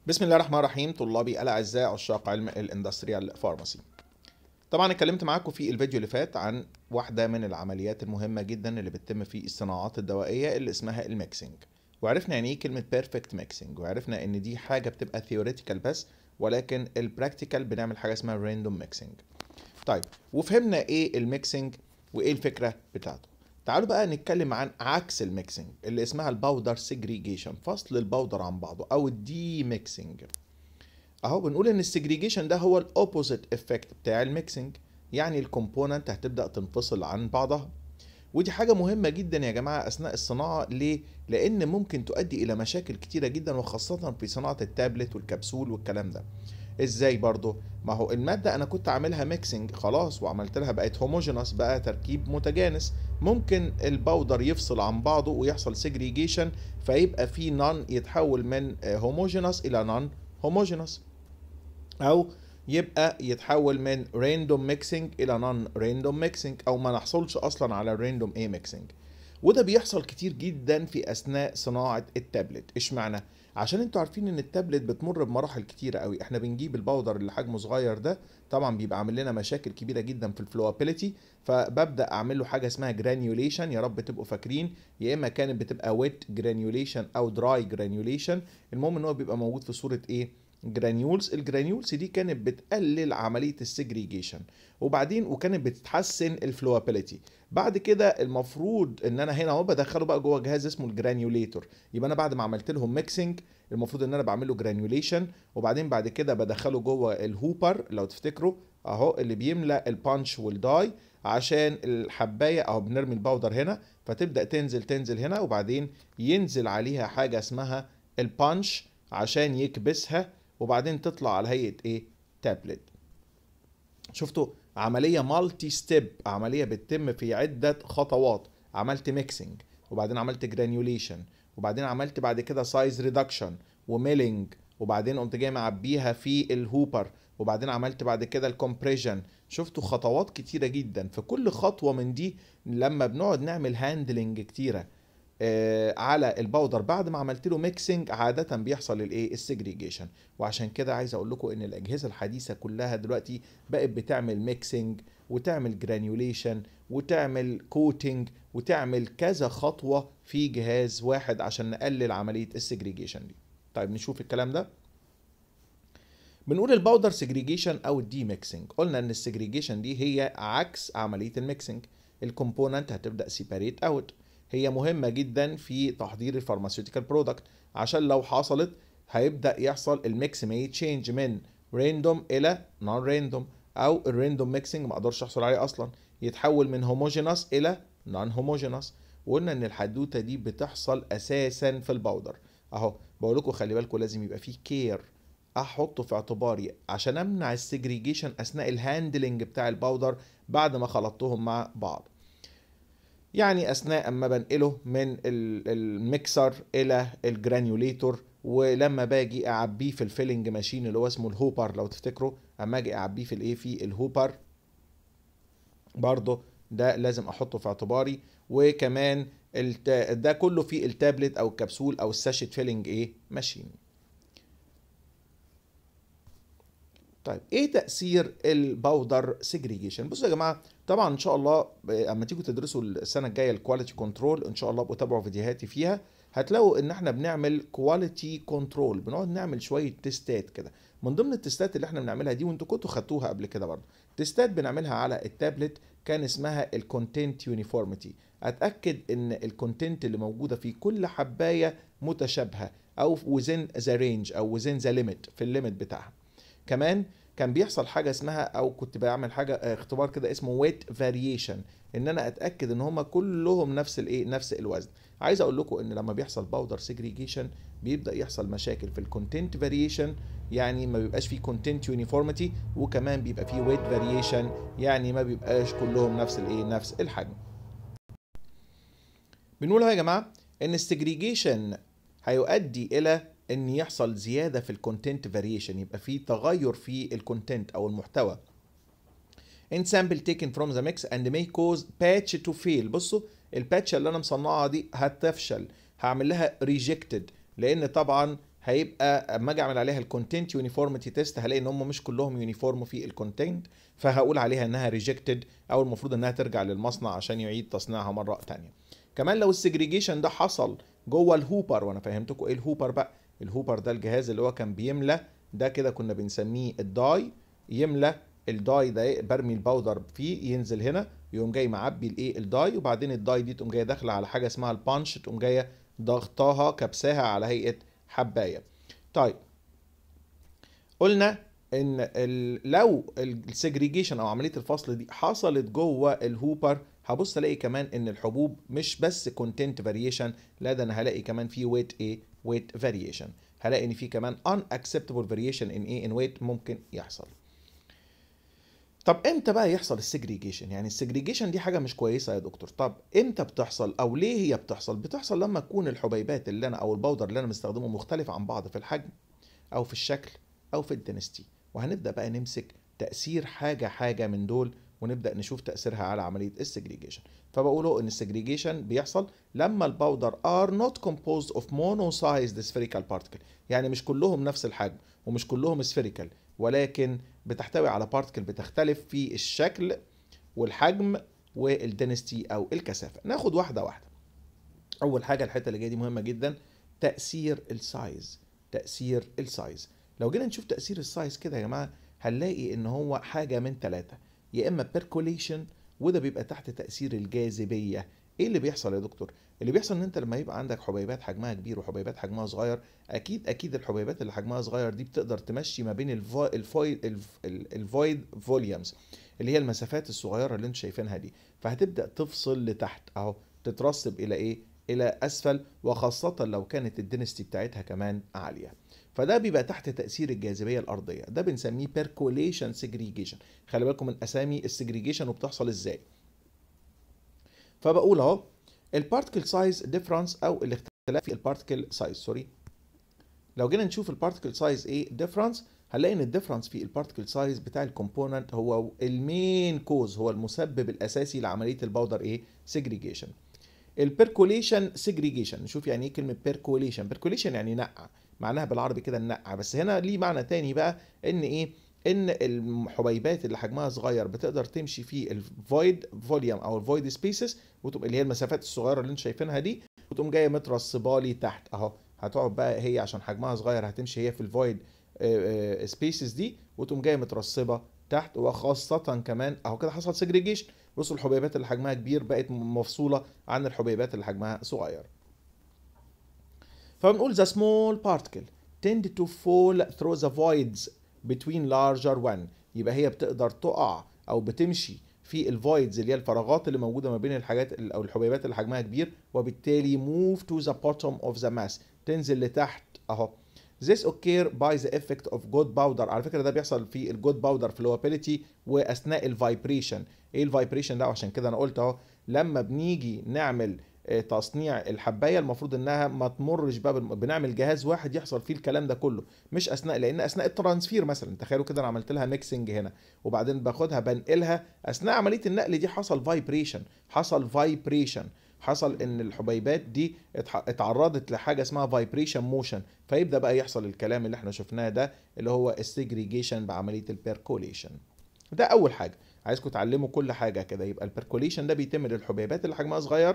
بسم الله الرحمن الرحيم طلابي الاعزاء عشاق علم الاندستريال فارماسي طبعا اتكلمت معاكم في الفيديو اللي فات عن واحده من العمليات المهمه جدا اللي بتتم في الصناعات الدوائيه اللي اسمها الميكسنج وعرفنا يعني ايه كلمه بيرفكت ميكسنج وعرفنا ان دي حاجه بتبقى ثيوريتيكال بس ولكن البراكتيكال بنعمل حاجه اسمها راندوم ميكسنج طيب وفهمنا ايه الميكسنج وايه الفكره بتاعته تعالوا بقى نتكلم عن عكس الميكسنج اللي اسمها الباودر سيجريجيشن فصل الباودر عن بعضه او الدي ميكسنج اهو بنقول ان السيجريجيشن ده هو الاوبوزيت افكت بتاع الميكسنج يعني الكومبوننت هتبدا تنفصل عن بعضها ودي حاجة مهمة جدا يا جماعة أثناء الصناعة ليه؟ لأن ممكن تؤدي إلى مشاكل كتيرة جدا وخاصة في صناعة التابلت والكبسول والكلام ده. ازاي برضو ما هو الماده انا كنت عاملها ميكسنج خلاص وعملت لها بقت هوموجينس بقى تركيب متجانس ممكن الباودر يفصل عن بعضه ويحصل سيجريجيشن فيبقى في نون يتحول من هوموجينس الى نون هوموجينس او يبقى يتحول من راندوم ميكسنج الى نون راندوم ميكسنج او ما نحصلش اصلا على الراندوم اي ميكسنج وده بيحصل كتير جدا في اثناء صناعه التابلت اشمعنى عشان انتوا عارفين ان التابلت بتمر بمراحل كتيره قوي احنا بنجيب الباودر اللي حجمه صغير ده طبعا بيبقى عامل لنا مشاكل كبيره جدا في الفلوابيليتي فببدا اعمل له حاجه اسمها جرانيوليشن يا رب تبقوا فاكرين يا اما كانت بتبقى ويت جرانيوليشن او دراي جرانيوليشن المهم ان هو بيبقى موجود في صوره ايه جرانيولز الجرانيولز دي كانت بتقلل عمليه السجريجيشن وبعدين وكانت بتحسن الفلوابيليتي بعد كده المفروض ان انا هنا اهو بدخله بقى جوه جهاز اسمه الجرانيوليتور يبقى انا بعد ما عملت لهم ميكسنج المفروض ان انا بعمل له جرانيوليشن وبعدين بعد كده بدخله جوه الهوبر لو تفتكروا اهو اللي بيملى البانش والداي عشان الحبايه اهو بنرمي الباودر هنا فتبدا تنزل تنزل هنا وبعدين ينزل عليها حاجه اسمها البانش عشان يكبسها وبعدين تطلع على هيئه ايه تابلت شفتوا عمليه مالتي ستيب عمليه بتتم في عده خطوات عملت ميكسنج وبعدين عملت جرانيوليشن وبعدين عملت بعد كده سايز ريدكشن وميلينج وبعدين قمت جاي معبيها في الهوبر وبعدين عملت بعد كده الكومبريشن شفتوا خطوات كتيره جدا في كل خطوه من دي لما بنقعد نعمل هاندلنج كتيره آه على الباودر بعد ما عملت له ميكسنج عاده بيحصل الايه السجريجيشن وعشان كده عايز اقول لكم ان الاجهزه الحديثه كلها دلوقتي بقت بتعمل ميكسنج وتعمل جرانيوليشن وتعمل كوتنج وتعمل كذا خطوه في جهاز واحد عشان نقلل عمليه السجريجيشن دي طيب نشوف الكلام ده بنقول الباودر سجريجيشن او الدي ميكسنج قلنا ان السجريجيشن دي هي عكس عمليه الميكسنج الكومبوننت هتبدا سيباريت اوت هي مهمه جدا في تحضير الفارماسيوتيكال برودكت عشان لو حصلت هيبدا يحصل الميكس ما تشينج من راندوم الى نون راندوم او الراندوم ميكسنج ما اقدرش احصل عليه اصلا يتحول من هوموجينس الى نون هوموجينس وقلنا ان الحدوته دي بتحصل اساسا في الباودر اهو بقول لكم خلي بالكم لازم يبقى فيه كير احطه في اعتباري عشان امنع السجريجيشن اثناء الهاندلنج بتاع الباودر بعد ما خلطتهم مع بعض يعني اثناء اما بنقله من الميكسر الى الجرانيوليتور ولما باجي اعبيه في الفيلنج ماشين اللي هو اسمه الهوبر لو تفتكروا اما اجي اعبيه في الايه في الهوبر برضه ده لازم احطه في اعتباري وكمان ده كله في التابلت او الكبسول او الساشيت فيلنج ايه ماشين طيب ايه تاثير الباودر سيجريجيشن بصوا يا جماعه طبعا ان شاء الله اما تيجوا تدرسوا السنه الجايه الكواليتي كنترول ان شاء الله ابقوا تابعوا فيديوهاتي فيها هتلاقوا ان احنا بنعمل كواليتي كنترول بنقعد نعمل شويه تيستات كده من ضمن التيستات اللي احنا بنعملها دي وانتوا كنتوا خدتوها قبل كده برضه تيستات بنعملها على التابلت كان اسمها الكونتنت يونيفورميتي اتاكد ان الكونتنت اللي موجوده في كل حبايه متشابهه او وزن ذا رينج او وزن ذا ليميت في الليميت بتاعها كمان كان بيحصل حاجه اسمها او كنت بعمل حاجه اختبار كده اسمه ويت فاريشن ان انا اتاكد ان هم كلهم نفس الايه نفس الوزن عايز اقول لكم ان لما بيحصل باودر سيجريجيشن بيبدا يحصل مشاكل في الكونتنت فاريشن يعني ما بيبقاش فيه كونتنت يونيفورميتي وكمان بيبقى فيه ويت فاريشن يعني ما بيبقاش كلهم نفس الايه نفس الحجم بنقول يا جماعه ان السيجريجيشن هيؤدي الى ان يحصل زياده في الكونتنت فاريشن يبقى في تغير في الكونتنت او المحتوى in sample taken from the mix and may cause patch to fail بصوا الباتش اللي انا مصنعها دي هتفشل هعمل لها rejected لان طبعا هيبقى اما اجي اعمل عليها الكونتنت يونيفورميتي تيست هلاقي ان هم مش كلهم يونيفورم في الكونتنت فهقول عليها انها ريجكتد او المفروض انها ترجع للمصنع عشان يعيد تصنيعها مره تانية كمان لو السجريجيشن ده حصل جوه الهوبر وانا فهمتكم ايه الهوبر بقى الهوبر ده الجهاز اللي هو كان بيملى ده كده كنا بنسميه الداي يملى الداي ده برمي الباودر فيه ينزل هنا يقوم جاي معبي الايه الداي وبعدين الداي دي تقوم جايه داخله على حاجه اسمها البانش تقوم جايه ضغطاها كبساها على هيئه حبايه طيب قلنا ان ال- لو السجريجيشن او عمليه الفصل دي حصلت جوه الهوبر هبص الاقي كمان ان الحبوب مش بس كونتنت فاريشن لا ده انا هلاقي كمان في ويت ايه ويت فاريشن هلاقي ان في كمان unacceptable variation in ايه in weight ممكن يحصل طب امتى بقى يحصل السجريجيشن يعني السجريجيشن دي حاجه مش كويسه يا دكتور طب امتى بتحصل او ليه هي بتحصل بتحصل لما تكون الحبيبات اللي انا او البودر اللي انا مستخدمه مختلف عن بعض في الحجم او في الشكل او في الدنستي وهنبدا بقى نمسك تاثير حاجه حاجه من دول ونبدا نشوف تاثيرها على عمليه السجريجيشن فبقوله ان السجريجيشن بيحصل لما الباودر are not composed of mono-sized spherical particle يعني مش كلهم نفس الحجم ومش كلهم spherical ولكن بتحتوي على بارتكل بتختلف في الشكل والحجم والدنستي او الكثافه ناخد واحده واحده اول حاجه الحته اللي جايه دي مهمه جدا تاثير السايز تاثير السايز لو جينا نشوف تاثير السايز كده يا جماعه هنلاقي ان هو حاجه من ثلاثه يا اما بيركوليشن وده بيبقى تحت تاثير الجاذبيه ايه اللي بيحصل يا دكتور اللي بيحصل ان انت لما يبقى عندك حبيبات حجمها كبير وحبيبات حجمها صغير اكيد اكيد الحبيبات اللي حجمها صغير دي بتقدر تمشي ما بين الفويد الفويد الفويد فوليومز اللي هي المسافات الصغيره اللي انتم شايفينها دي فهتبدا تفصل لتحت اهو تترسب الى ايه الى اسفل وخاصه لو كانت الدنستي بتاعتها كمان عاليه فده بيبقى تحت تاثير الجاذبيه الارضيه ده بنسميه بيركوليشن سيجريجيشن خلي بالكم من اسامي السيجريجيشن وبتحصل ازاي فبقول اهو البارتكل سايز ديفرنس او الاختلاف في البارتكل سايز سوري لو جينا نشوف البارتكل سايز ايه ديفرنس هنلاقي ان الديفرنس في البارتكل سايز بتاع الكومبوننت هو المين كوز هو المسبب الاساسي لعمليه الباودر ايه سيجريجيشن البيركوليشن سيجريجيشن نشوف يعني ايه كلمه بيركوليشن بيركوليشن يعني نقع معناها بالعربي كده النقع بس هنا ليه معنى تاني بقى ان ايه ان الحبيبات اللي حجمها صغير بتقدر تمشي في الفويد فوليوم او الفويد سبيسز اللي هي المسافات الصغيره اللي انتم شايفينها دي وتقوم جايه مترصبه لي تحت اهو هتقعد بقى هي عشان حجمها صغير هتمشي هي في الفويد سبيسز دي وتقوم جايه مترصبه تحت وخاصة كمان اهو كده حصل سيجريجيشن بصوا الحبيبات اللي حجمها كبير بقت مفصولة عن الحبيبات اللي حجمها صغير. فبنقول the small particle tend to fall through the voids between larger one يبقى هي بتقدر تقع او بتمشي في الفويدز اللي هي الفراغات اللي موجوده ما بين الحاجات او الحبيبات اللي حجمها كبير وبالتالي move to the bottom of the mass تنزل لتحت اهو This occur by the effect of good powder على فكره ده بيحصل في الجود باودر flowability واثناء الفايبريشن ايه الفايبريشن ده عشان كده انا قلت اهو لما بنيجي نعمل تصنيع الحبايه المفروض انها ما تمرش بقى بنعمل جهاز واحد يحصل فيه الكلام ده كله مش اثناء لان اثناء الترانسفير مثلا تخيلوا كده انا عملت لها ميكسنج هنا وبعدين باخدها بنقلها اثناء عمليه النقل دي حصل فايبريشن حصل فايبريشن حصل ان الحبيبات دي اتعرضت لحاجه اسمها فايبريشن موشن فيبدا بقى يحصل الكلام اللي احنا شفناه ده اللي هو السيجريجيشن بعمليه البيركوليشن ده اول حاجه عايزكم تعلموا كل حاجه كده يبقى البيركوليشن ده بيتم للحبيبات اللي حجمها صغير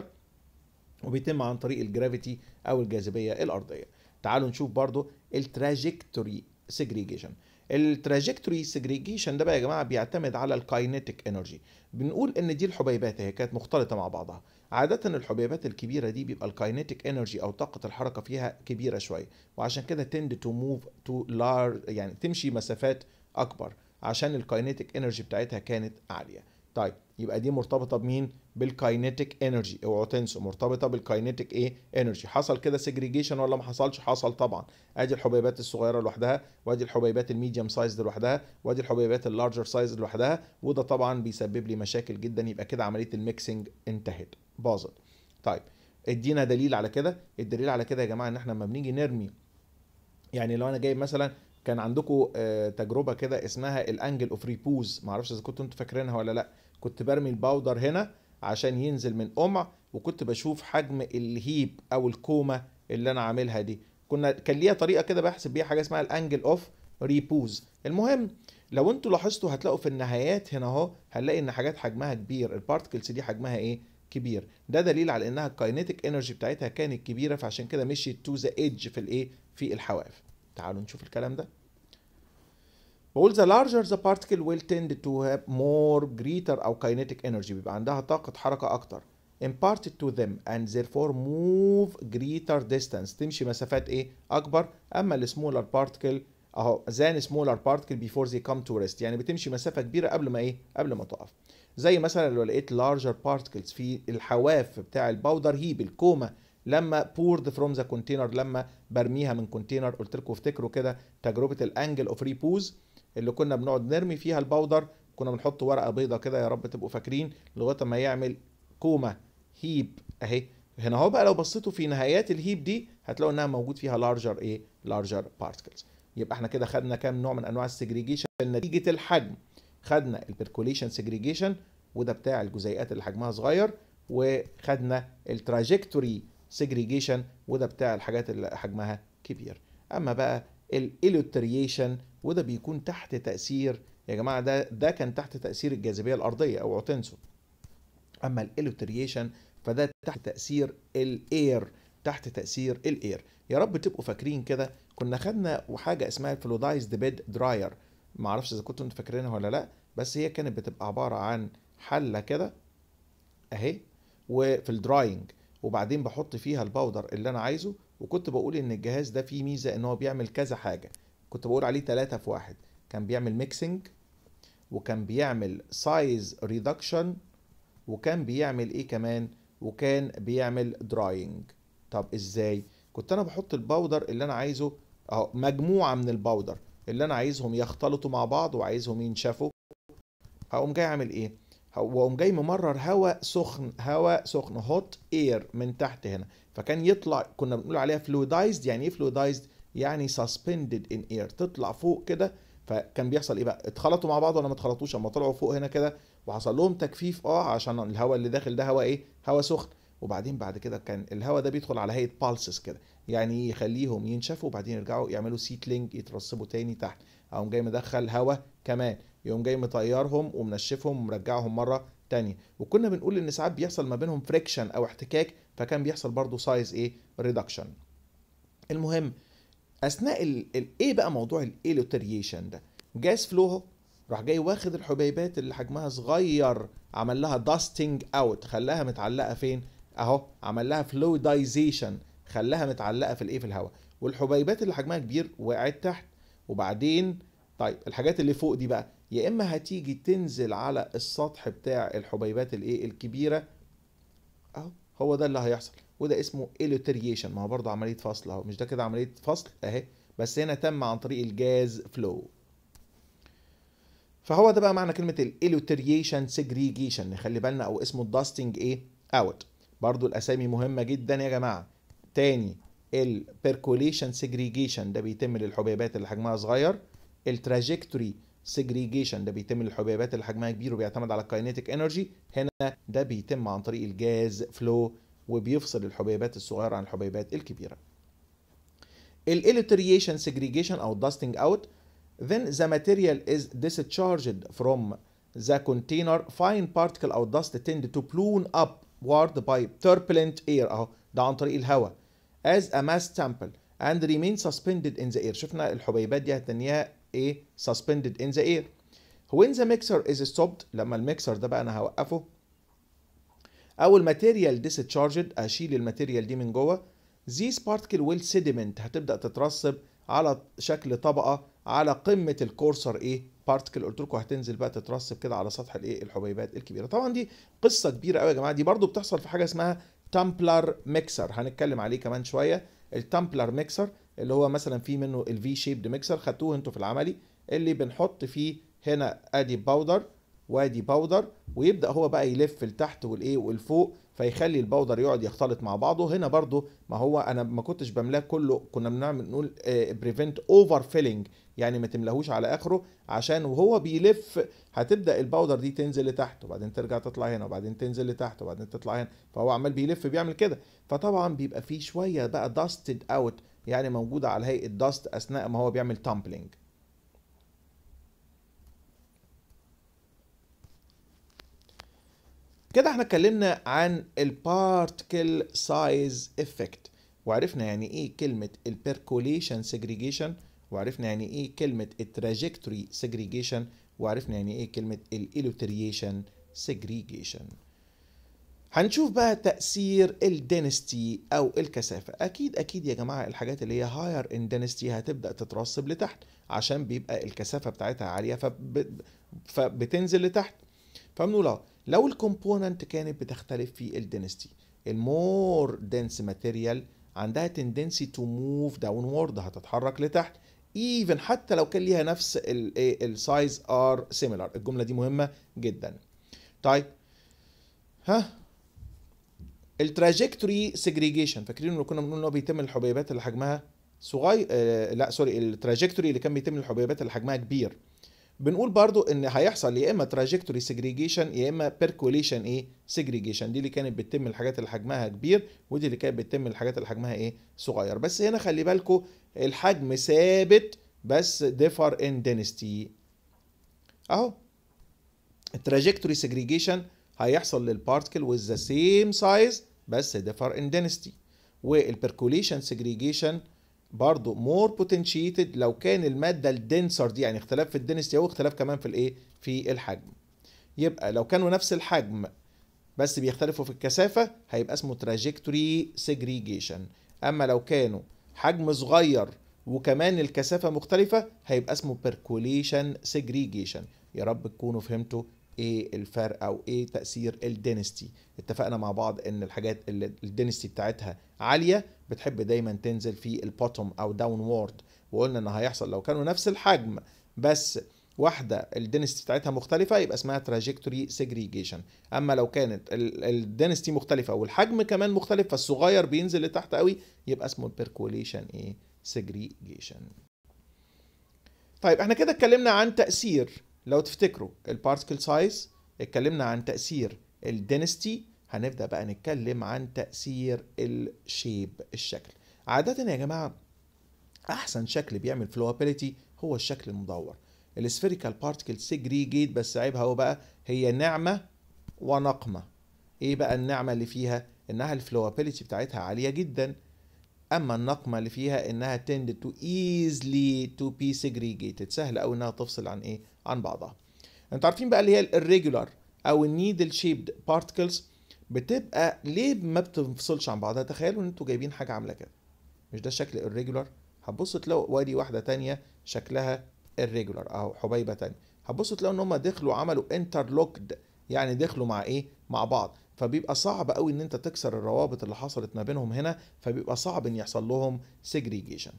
وبيتم عن طريق الجرافيتي او الجاذبيه الارضيه تعالوا نشوف برضو التراجكتوري سيجريجيشن التراجكتوري سيجريجيشن ده بقى يا جماعه بيعتمد على الكاينيتيك انرجي بنقول ان دي الحبيبات هي كانت مختلطه مع بعضها عادة الحبيبات الكبيرة دي بيبقى الكاينيتيك انرجي او طاقة الحركة فيها كبيرة شوية وعشان كده تند تو موف تو لار يعني تمشي مسافات اكبر عشان الكاينيتيك انرجي بتاعتها كانت عالية طيب يبقى دي مرتبطة بمين؟ بالكاينيتيك انرجي اوعوا تنسوا مرتبطة بالكاينيتيك ايه؟ انرجي حصل كده سيجريجيشن ولا ما حصلش؟ حصل طبعا ادي الحبيبات الصغيرة لوحدها وادي الحبيبات الميديوم سايز لوحدها وادي الحبيبات اللارجر سايز لوحدها وده طبعا بيسبب لي مشاكل جدا يبقى كده عملية الميكسنج انتهت باظت طيب ادينا دليل على كده الدليل على كده يا جماعة ان احنا لما بنيجي نرمي يعني لو انا جايب مثلا كان عندكم تجربه كده اسمها الانجل اوف ريبوز معرفش اذا كنتوا انتوا فاكرينها ولا لا كنت برمي الباودر هنا عشان ينزل من قمع وكنت بشوف حجم الهيب او الكومه اللي انا عاملها دي كنا كان ليها طريقه كده بحسب بيها حاجه اسمها الانجل اوف ريبوز المهم لو انتوا لاحظتوا هتلاقوا في النهايات هنا اهو هنلاقي ان حاجات حجمها كبير البارتكلز دي حجمها ايه كبير ده دليل على انها الكاينيتيك انرجي بتاعتها كانت كبيره فعشان كده مشيت تو ذا ايدج في الايه في الحواف تعالوا نشوف الكلام ده بقول the larger the particle will tend to have more greater او kinetic energy بيبقى عندها طاقة حركة أكتر imparted to them and therefore move greater distance تمشي مسافات إيه أكبر أما ال smaller particle أهو than smaller particle before they come to rest يعني بتمشي مسافة كبيرة قبل ما إيه قبل ما تقف زي مثلا لو لقيت larger particles في الحواف بتاع الباودر هيب الكومة لما poured from the container لما برميها من كونتينر قلت لكم افتكروا كده تجربة الانجل اوف ريبوز اللي كنا بنقعد نرمي فيها الباودر كنا بنحط ورقه بيضه كده يا رب تبقوا فاكرين لغايه ما يعمل كومه هيب اهي هنا اهو بقى لو بصيتوا في نهايات الهيب دي هتلاقوا انها موجود فيها لارجر ايه لارجر بارتكلز يبقى احنا كده خدنا كام نوع من انواع السجريجيشن نتيجه الحجم خدنا البركوليشن سجريجيشن وده بتاع الجزيئات اللي حجمها صغير وخدنا التراجكتوري سجريجيشن وده بتاع الحاجات اللي حجمها كبير اما بقى الالوتريشن وده بيكون تحت تاثير يا جماعه ده ده كان تحت تاثير الجاذبيه الارضيه اوعوا تنسوا اما الالوتريشن فده تحت تاثير الاير تحت تاثير الاير يا رب تبقوا فاكرين كده كنا خدنا وحاجه اسمها الفلودايزد بيد دراير ما اعرفش اذا كنتوا انتوا فاكرينها ولا لا بس هي كانت بتبقى عباره عن حله كده اهي وفي الدراينج وبعدين بحط فيها الباودر اللي انا عايزه وكنت بقول ان الجهاز ده فيه ميزه ان هو بيعمل كذا حاجه كنت بقول عليه ثلاثة في واحد كان بيعمل ميكسنج وكان بيعمل سايز ريدكشن وكان بيعمل ايه كمان وكان بيعمل دراينج طب ازاي كنت انا بحط الباودر اللي انا عايزه اهو مجموعه من الباودر اللي انا عايزهم يختلطوا مع بعض وعايزهم ينشفوا هقوم جاي اعمل ايه واقوم جاي ممرر هواء سخن هواء سخن هوت اير من تحت هنا فكان يطلع كنا بنقول عليها فلويدايزد يعني ايه فلويدايزد يعني سسبندد ان اير تطلع فوق كده فكان بيحصل ايه بقى اتخلطوا مع بعض ولا ما اتخلطوش اما طلعوا فوق هنا كده وحصل لهم تجفيف اه عشان الهواء اللي داخل ده هواء ايه هواء سخن وبعدين بعد كده كان الهواء ده بيدخل على هيئه بالسز كده يعني يخليهم ينشفوا وبعدين يرجعوا يعملوا سيتلينج يترسبوا تاني تحت اقوم جاي مدخل هواء كمان يقوم جاي مطيرهم ومنشفهم ومرجعهم مره تانية وكنا بنقول ان ساعات بيحصل ما بينهم فريكشن او احتكاك فكان بيحصل برضو سايز ايه ريدكشن المهم اثناء ال ال ايه بقى موضوع الالوتريشن ده جاز فلو راح جاي واخد الحبيبات اللي حجمها صغير عمل لها داستنج اوت خلاها متعلقه فين اهو عمل لها فلويدايزيشن خلاها متعلقه في الايه في الهواء والحبيبات اللي حجمها كبير وقعت تحت وبعدين طيب الحاجات اللي فوق دي بقى يا اما هتيجي تنزل على السطح بتاع الحبيبات الايه الكبيره اهو هو ده اللي هيحصل وده اسمه الوتريشن ما هو برضه عمليه فصل اهو مش ده كده عمليه فصل اهي بس هنا تم عن طريق الجاز فلو فهو ده بقى معنى كلمه الالوتريشن سيجريجيشن نخلي بالنا او اسمه الداستنج ايه اوت برضه الاسامي مهمه جدا يا جماعه تاني البركوليشن سيجريجيشن ده بيتم للحبيبات اللي حجمها صغير التراجكتوري سيجريجيشن ده بيتم للحبيبات اللي حجمها كبير وبيعتمد على الكاينيتيك انرجي هنا ده بيتم عن طريق الجاز فلو وبيفصل الحبيبات الصغيره عن الحبيبات الكبيره الاليتريشن سيجريجيشن او داستنج اوت then the material is discharged from the container fine particle او dust tend to balloon upward by turbulent air اهو ده عن طريق الهواء as a mass sample and remain suspended in the air شفنا الحبيبات دي هتنيها ايه suspended in the air when the mixer is stopped لما الميكسر ده بقى انا هوقفه او الماتيريال discharged اشيل الماتيريال دي من جوه these particle will sediment هتبدا تترسب على شكل طبقه على قمه الكورسر ايه بارتكل قلت لكم هتنزل بقى تترسب كده على سطح الايه الحبيبات الكبيره طبعا دي قصه كبيره قوي يا جماعه دي برضو بتحصل في حاجه اسمها تامبلر ميكسر هنتكلم عليه كمان شويه التامبلر ميكسر اللي هو مثلا في منه الفي شيبد ميكسر خدتوه انتوا في العملي اللي بنحط فيه هنا ادي باودر وادي باودر ويبدا هو بقى يلف لتحت والايه والفوق فيخلي الباودر يقعد يختلط مع بعضه هنا برضو ما هو انا ما كنتش بملاه كله كنا بنعمل نقول بريفنت اوفر فيلينج يعني ما تملاهوش على اخره عشان وهو بيلف هتبدا الباودر دي تنزل لتحت وبعدين ترجع تطلع هنا وبعدين تنزل لتحت وبعدين تطلع هنا فهو عمال بيلف بيعمل كده فطبعا بيبقى فيه شويه بقى داستد اوت يعني موجوده على هيئه داست اثناء ما هو بيعمل تامبلينج كده احنا اتكلمنا عن البارتكل سايز افكت وعرفنا يعني ايه كلمه البيركوليشن سيجريجيشن وعرفنا يعني ايه كلمه التراجكتوري سيجريجيشن وعرفنا يعني ايه كلمه الالوتريشن سيجريجيشن هنشوف بقى تأثير الدينستي أو الكثافة أكيد أكيد يا جماعة الحاجات اللي هي هاير ان دينستي هتبدأ تترسب لتحت عشان بيبقى الكثافة بتاعتها عالية فب... فبتنزل لتحت فبنقول لو الكومبوننت كانت بتختلف في الدينستي المور دنس ماتيريال عندها تندنسي تو موف داونورد هتتحرك لتحت ايفن حتى لو كان ليها نفس السايز ار سيميلار الجمله دي مهمه جدا طيب ها التراجكتوري سيجريجيشن فاكرين انه كنا بنقول ان هو بيتم الحبيبات اللي حجمها صغير آه لا سوري التراجكتوري اللي كان بيتم الحبيبات اللي حجمها كبير بنقول برضو ان هيحصل يا اما تراجكتوري سيجريجيشن يا اما بيركوليشن ايه سيجريجيشن دي اللي كانت بتتم الحاجات اللي حجمها كبير ودي اللي كانت بتتم الحاجات اللي حجمها ايه صغير بس هنا خلي بالكم الحجم ثابت بس ديفر ان دينستي اهو التراجكتوري سيجريجيشن هيحصل للبارتكل with the same size بس differ in density والبركوليشن سيجريجيشن برضه مور potentiated لو كان الماده الدنسر دي يعني اختلاف في الدنستي او اختلاف كمان في الايه في الحجم يبقى لو كانوا نفس الحجم بس بيختلفوا في الكثافه هيبقى اسمه تراجكتوري سيجريجيشن اما لو كانوا حجم صغير وكمان الكثافه مختلفه هيبقى اسمه بيركوليشن سيجريجيشن يا رب تكونوا فهمتوا ايه الفرق او ايه تاثير الدينستي اتفقنا مع بعض ان الحاجات اللي الدينستي بتاعتها عاليه بتحب دايما تنزل في البوتوم او داون وورد وقلنا ان هيحصل لو كانوا نفس الحجم بس واحده الدينستي بتاعتها مختلفه يبقى اسمها تراجكتوري سيجريجيشن اما لو كانت الدينستي مختلفه والحجم كمان مختلف فالصغير بينزل لتحت قوي يبقى اسمه البيركوليشن ايه سيجريجيشن طيب احنا كده اتكلمنا عن تاثير لو تفتكروا البارتكل سايز اتكلمنا عن تأثير الدينستي هنبدأ بقى نتكلم عن تأثير الشيب الشكل عادة يا جماعة أحسن شكل بيعمل فلوابيليتي هو الشكل المدور السفيريكال بارتكل سيجريجيت بس عيبها هو بقى هي نعمة ونقمة ايه بقى النعمة اللي فيها انها الفلوابيليتي بتاعتها عالية جدا اما النقمة اللي فيها انها tend to easily to be segregated سهل قوي انها تفصل عن ايه عن بعضها انتوا عارفين بقى اللي هي الريجولار او النيدل شيبد بارتكلز بتبقى ليه ما بتنفصلش عن بعضها تخيلوا ان انتوا جايبين حاجه عامله كده مش ده الشكل الريجولار هتبصوا تلاقوا وادي واحده تانية شكلها الريجولار اهو حبيبه تانية هتبصوا تلاقوا ان هم دخلوا عملوا انترلوكد يعني دخلوا مع ايه مع بعض فبيبقى صعب قوي ان انت تكسر الروابط اللي حصلت ما بينهم هنا فبيبقى صعب ان يحصل لهم سيجريجيشن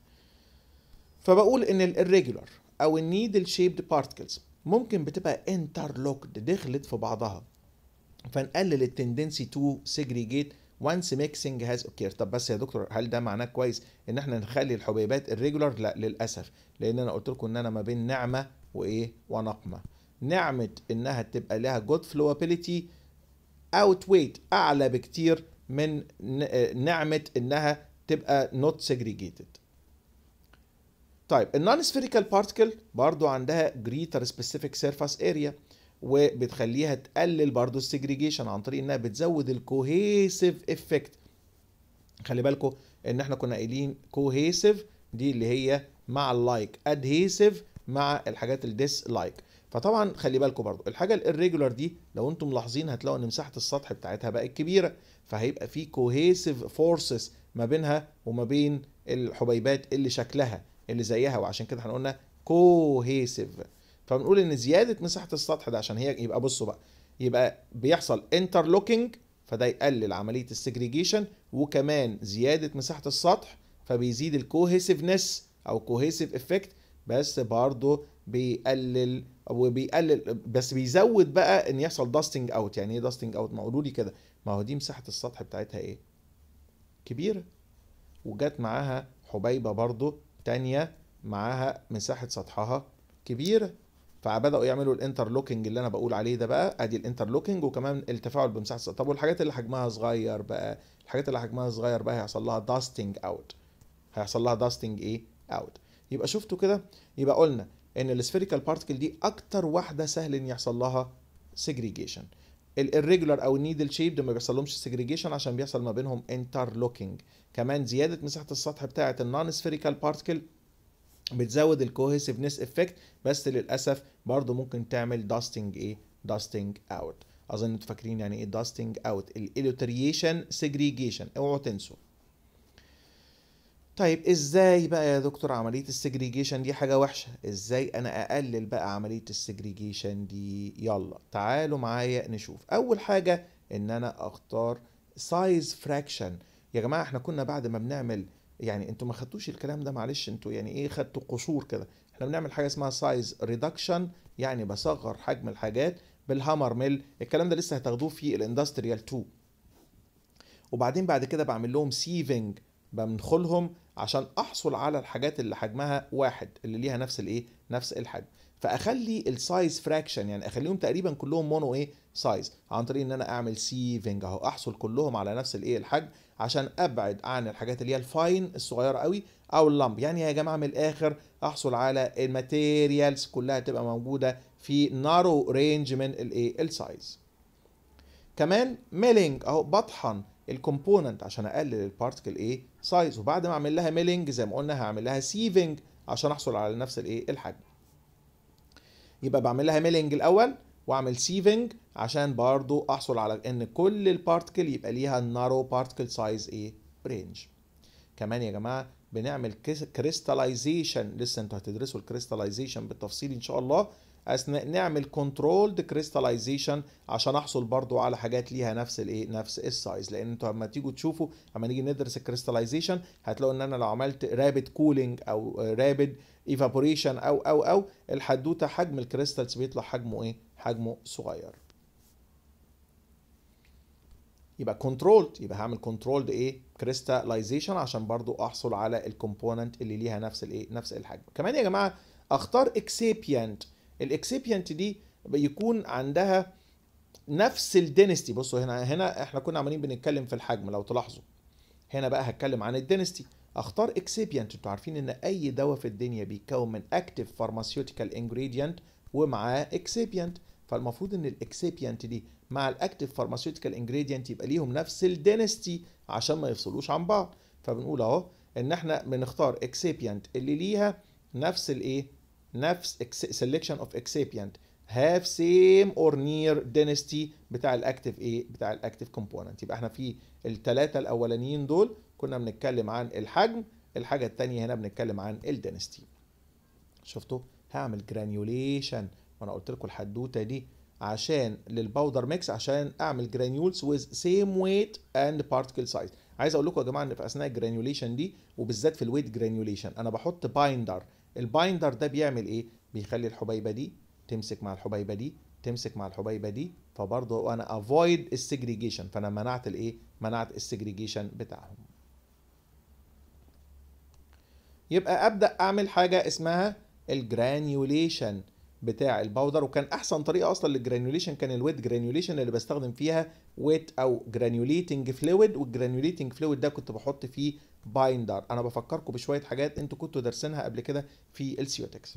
فبقول ان الريجولار او النيدل شيبد بارتكلز ممكن بتبقى انترلوكد دخلت في بعضها فنقلل التندنسي تو سيجريجيت وانس ميكسنج هاز اوكير طب بس يا دكتور هل ده معناه كويس ان احنا نخلي الحبيبات الريجولار لا للاسف لان انا قلت لكم ان انا ما بين نعمه وايه ونقمه نعمه انها تبقى لها جود فلوابيليتي اوت ويت اعلى بكتير من نعمه انها تبقى نوت سيجريجيتد طيب النون سفيريكال بارتكل برضو عندها جريتر سبيسيفيك سيرفاس اريا وبتخليها تقلل برضو السيجريجيشن عن طريق انها بتزود الكوهيسيف افكت خلي بالكم ان احنا كنا قايلين كوهيسيف دي اللي هي مع اللايك ادهيسيف مع الحاجات الديس لايك فطبعا خلي بالكم برضو الحاجه الريجولار دي لو انتم ملاحظين هتلاقوا ان مساحه السطح بتاعتها بقت كبيره فهيبقى في كوهيسيف فورسز ما بينها وما بين الحبيبات اللي شكلها اللي زيها وعشان كده احنا قلنا كوهيسيف فبنقول ان زياده مساحه السطح ده عشان هي يبقى بصوا بقى يبقى بيحصل انترلوكينج فده يقلل عمليه السجريجيشن وكمان زياده مساحه السطح فبيزيد الكوهيسيفنس او كوهيسيف افكت بس برضه بيقلل وبيقلل بس بيزود بقى ان يحصل داستنج اوت يعني ايه داستنج اوت ما قولوا لي كده ما هو دي مساحه السطح بتاعتها ايه كبيره وجت معاها حبيبه برضه تانية معاها مساحة سطحها كبيرة فبدأوا يعملوا الانترلوكينج اللي انا بقول عليه ده بقى ادي الانترلوكينج وكمان التفاعل بمساحة السطح طب والحاجات اللي حجمها صغير بقى الحاجات اللي حجمها صغير بقى هيحصل لها داستنج اوت هيحصل لها داستنج ايه اوت يبقى شفتوا كده يبقى قلنا ان السفيريكال بارتكل دي اكتر واحده سهل ان يحصل لها سيجريجيشن الريجولار او النيدل شيب ده ما بيحصلهمش سيجريجيشن عشان بيحصل ما بينهم انترلوكينج كمان زياده مساحه السطح بتاعه النون سفيريكال بارتكل بتزود الكوهيسيفنس افكت بس للاسف برضه ممكن تعمل داستنج ايه داستنج اوت اظن انتوا فاكرين يعني ايه داستنج اوت الاليوتريشن سيجريجيشن اوعوا تنسوا طيب ازاي بقى يا دكتور عمليه السيجريجيشن دي حاجه وحشه ازاي انا اقلل بقى عمليه السيجريجيشن دي يلا تعالوا معايا نشوف اول حاجه ان انا اختار سايز فراكشن يا جماعه احنا كنا بعد ما بنعمل يعني انتوا ما خدتوش الكلام ده معلش انتوا يعني ايه خدتوا قشور كده احنا بنعمل حاجه اسمها سايز ريدكشن يعني بصغر حجم الحاجات بالهامر ميل الكلام ده لسه هتاخدوه في الاندستريال 2 وبعدين بعد كده بعمل لهم سيفنج بمدخلهم عشان احصل على الحاجات اللي حجمها واحد اللي ليها نفس الايه نفس الحجم فاخلي السايز فراكشن يعني اخليهم تقريبا كلهم مونو ايه سايز عن طريق ان انا اعمل سيفنج اهو احصل كلهم على نفس الايه الحجم عشان ابعد عن الحاجات اللي هي الفاين الصغيره قوي او اللمب يعني يا جماعه من الاخر احصل على الماتيريالز كلها تبقى موجوده في نارو رينج من الايه السايز كمان ميلينج اهو بطحن الكومبوننت عشان اقلل البارتكل ايه سايز وبعد ما اعمل لها ميلينج زي ما قلنا هعمل لها سيفنج عشان احصل على نفس الايه الحجم يبقى بعمل لها ميلينج الاول واعمل سيفنج عشان برضو احصل على ان كل البارتكل يبقى ليها نارو بارتكل سايز ايه رينج كمان يا جماعه بنعمل كريستاليزيشن لسه انتوا هتدرسوا الكريستاليزيشن بالتفصيل ان شاء الله اثناء نعمل كنترولد كريستاليزيشن عشان احصل برضو على حاجات ليها نفس الايه نفس السايز لان انتوا لما تيجوا تشوفوا لما نيجي ندرس الكريستاليزيشن هتلاقوا ان انا لو عملت رابid كولينج او رابid ايفابوريشن او او او الحدوته حجم الكريستالز بيطلع حجمه ايه حجمه صغير يبقى كنترولد يبقى هعمل كنترولد ايه كريستاليزيشن عشان برضو احصل على الكومبوننت اللي ليها نفس الايه نفس الحجم كمان يا جماعه اختار اكسيبيانت الاكسيبيانت دي يكون عندها نفس الدينستي بصوا هنا هنا احنا كنا عمالين بنتكلم في الحجم لو تلاحظوا هنا بقى هتكلم عن الدينستي اختار اكسيبيانت انتوا عارفين ان اي دواء في الدنيا بيتكون من اكتيف فارماسيوتيكال انجريدينت ومعاه اكسيبيانت فالمفروض ان الاكسيبيانت دي مع الاكتيف فارماسيوتيكال انجريدينت يبقى ليهم نفس الدينستي عشان ما يفصلوش عن بعض فبنقول اهو ان احنا بنختار اكسيبيانت اللي ليها نفس الايه نفس selection of excipient have same or near density بتاع الاكتيف ايه بتاع الاكتيف كومبوننت يبقى احنا في الثلاثه الاولانيين دول كنا بنتكلم عن الحجم الحاجه الثانيه هنا بنتكلم عن الدنستي شفتوا هعمل جرانيوليشن وانا قلت لكم الحدوته دي عشان للباودر ميكس عشان اعمل جرانيولز with same weight and particle size عايز اقول لكم يا جماعه ان في اثناء الجرانيوليشن دي وبالذات في الويت جرانيوليشن انا بحط بايندر البايندر ده بيعمل ايه بيخلي الحبيبه دي تمسك مع الحبيبه دي تمسك مع الحبيبه دي فبرضه انا افويد السجريجيشن فانا منعت الايه منعت السجريجيشن بتاعهم يبقى ابدا اعمل حاجه اسمها الجرانيوليشن بتاع الباودر وكان احسن طريقه اصلا للجرانيوليشن كان الويت جرانيوليشن اللي بستخدم فيها ويت او جرانيوليتنج فلويد والجرانيوليتنج فلويد ده كنت بحط فيه بايندر انا بفكركم بشويه حاجات انتوا كنتوا دارسينها قبل كده في السيوتكس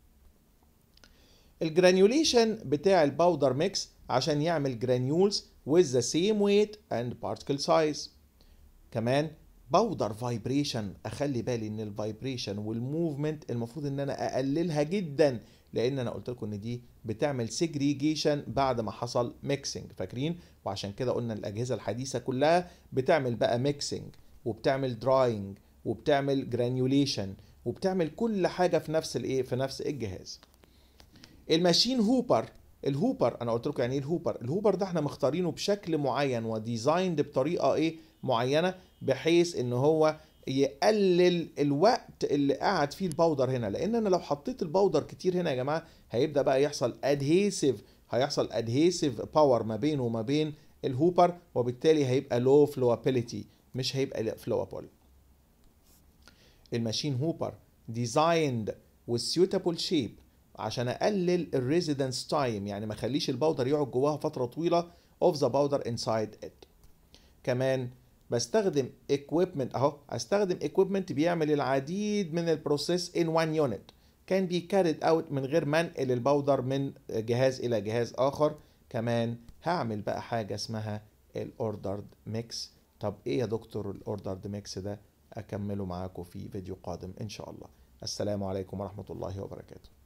الجرانيوليشن بتاع الباودر ميكس عشان يعمل جرانيولز with the same weight and particle size كمان باودر فايبريشن اخلي بالي ان الفايبريشن والموفمنت المفروض ان انا اقللها جدا لان انا قلت لكم ان دي بتعمل سيجريجيشن بعد ما حصل ميكسنج فاكرين وعشان كده قلنا الاجهزه الحديثه كلها بتعمل بقى ميكسنج وبتعمل دراينج وبتعمل جرانيوليشن وبتعمل كل حاجه في نفس الايه في نفس الجهاز الماشين هوبر الهوبر انا قلت لكم يعني ايه الهوبر الهوبر ده احنا مختارينه بشكل معين وديزايند بطريقه ايه معينه بحيث ان هو يقلل الوقت اللي قاعد فيه الباودر هنا لان انا لو حطيت الباودر كتير هنا يا جماعه هيبدا بقى يحصل ادهيسيف هيحصل ادهيسيف باور ما بينه وما بين الهوبر وبالتالي هيبقى لو فلوابيليتي مش هيبقى فلوابل الماشين هوبر ديزايند والسيوتابل شيب عشان اقلل الريزيدنس تايم يعني ما اخليش الباودر يقعد جواها فتره طويله اوف ذا باودر انسايد ات كمان بستخدم equipment اهو هستخدم equipment بيعمل العديد من البروسيس in one unit can be carried out من غير ما انقل البودر من جهاز الى جهاز اخر كمان هعمل بقى حاجه اسمها الاوردرد ميكس طب ايه يا دكتور الاوردرد ميكس ده اكمله معاكم في فيديو قادم ان شاء الله السلام عليكم ورحمه الله وبركاته